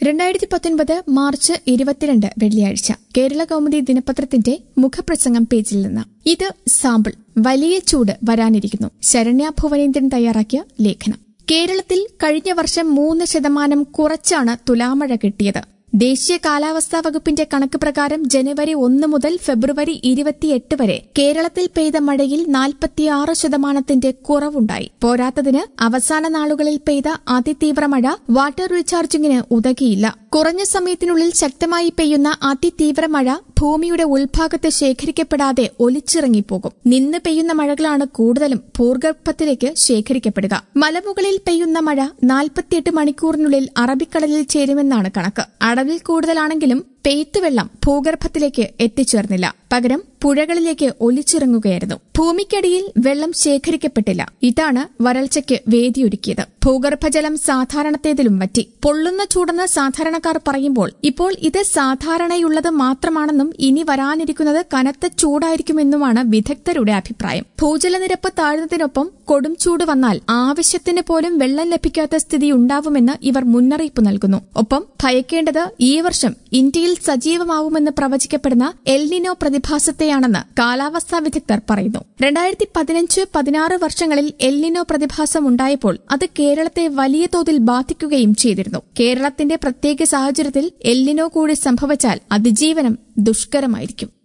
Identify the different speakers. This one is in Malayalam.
Speaker 1: രണ്ടായിരത്തി പത്തൊൻപത് മാർച്ച് ഇരുപത്തിരണ്ട് വെള്ളിയാഴ്ച കേരള കൗമുദി ദിനപത്രത്തിന്റെ മുഖപ്രസംഗം പേജിൽ നിന്ന് ഇത് സാമ്പിൾ വലിയ ചൂട് വരാനിരിക്കുന്നു ശരണ്യ ഭുവനേന്ദ്രൻ തയ്യാറാക്കിയ ലേഖനം കേരളത്തിൽ കഴിഞ്ഞ വർഷം മൂന്ന് ശതമാനം കുറച്ചാണ് തുലാമഴ കിട്ടിയത് ദേശീയ കാലാവസ്ഥാ വകുപ്പിന്റെ കണക്ക് പ്രകാരം ജനുവരി ഒന്ന് മുതൽ ഫെബ്രുവരി ഇരുപത്തിയെട്ട് വരെ കേരളത്തിൽ പെയ്ത മഴയിൽ നാൽപ്പത്തിയാറ് ശതമാനത്തിന്റെ കുറവുണ്ടായി പോരാത്തതിന് അവസാന നാളുകളിൽ പെയ്ത അതിതീവ്ര മഴ വാട്ടർ റീചാർജിങ്ങിന് ഉതകിയില്ല കുറഞ്ഞ സമയത്തിനുള്ളിൽ ശക്തമായി പെയ്യുന്ന അതിതീവ്ര മഴ ഭൂമിയുടെ ഉൾഭാഗത്ത് ശേഖരിക്കപ്പെടാതെ ഒലിച്ചിറങ്ങിപ്പോകും നിന്ന് പെയ്യുന്ന മഴകളാണ് കൂടുതലും ഭൂഗർഭത്തിലേക്ക് ശേഖരിക്കപ്പെടുക മലമുകളിൽ പെയ്യുന്ന മഴ നാൽപ്പത്തിയെട്ട് മണിക്കൂറിനുള്ളിൽ അറബിക്കടലിൽ ചേരുമെന്നാണ് കണക്ക് അളവിൽ കൂടുതലാണെങ്കിലും പെയ്ത്തുവെള്ളം ഭൂഗർഭത്തിലേക്ക് എത്തിച്ചേർന്നില്ല പകരം പുഴകളിലേക്ക് ഒലിച്ചിറങ്ങുകയായിരുന്നു ഭൂമിക്കടിയിൽ വെള്ളം ശേഖരിക്കപ്പെട്ടില്ല ഇതാണ് വരൾച്ചയ്ക്ക് വേദിയൊരുക്കിയത് ഭൂഗർഭജലം സാധാരണത്തേതിലും വറ്റി പൊള്ളുന്ന ചൂടെന്ന് സാധാരണക്കാർ പറയുമ്പോൾ ഇപ്പോൾ ഇത് സാധാരണയുള്ളത് മാത്രമാണെന്നും ഇനി വരാനിരിക്കുന്നത് കനത്ത ചൂടായിരിക്കുമെന്നുമാണ് വിദഗ്ധരുടെ അഭിപ്രായം ഭൂജലനിരപ്പ് താഴ്ന്നതിനൊപ്പം കൊടും ചൂട് വന്നാൽ ആവശ്യത്തിന് പോലും വെള്ളം ലഭിക്കാത്ത സ്ഥിതി ഉണ്ടാവുമെന്ന് ഇവർ മുന്നറിയിപ്പ് നൽകുന്നു ഒപ്പം ഭയക്കേണ്ടത് ഈ വർഷം ഇന്ത്യയിൽ സജീവമാവുമെന്ന് പ്രവചിക്കപ്പെടുന്ന എൽനിനോ പ്രതിഭാസത്തെയാണെന്ന് കാലാവസ്ഥാ വിദഗ്ധർ പറയുന്നു രണ്ടായിരത്തി പതിനഞ്ച് പതിനാറ് വർഷങ്ങളിൽ എൽനിനോ പ്രതിഭാസം ഉണ്ടായപ്പോൾ അത് കേരളത്തെ വലിയ തോതിൽ ബാധിക്കുകയും ചെയ്തിരുന്നു കേരളത്തിന്റെ പ്രത്യേക സാഹചര്യത്തിൽ എൽനിനോ കൂടി സംഭവിച്ചാൽ അതിജീവനം ദുഷ്കരമായിരിക്കും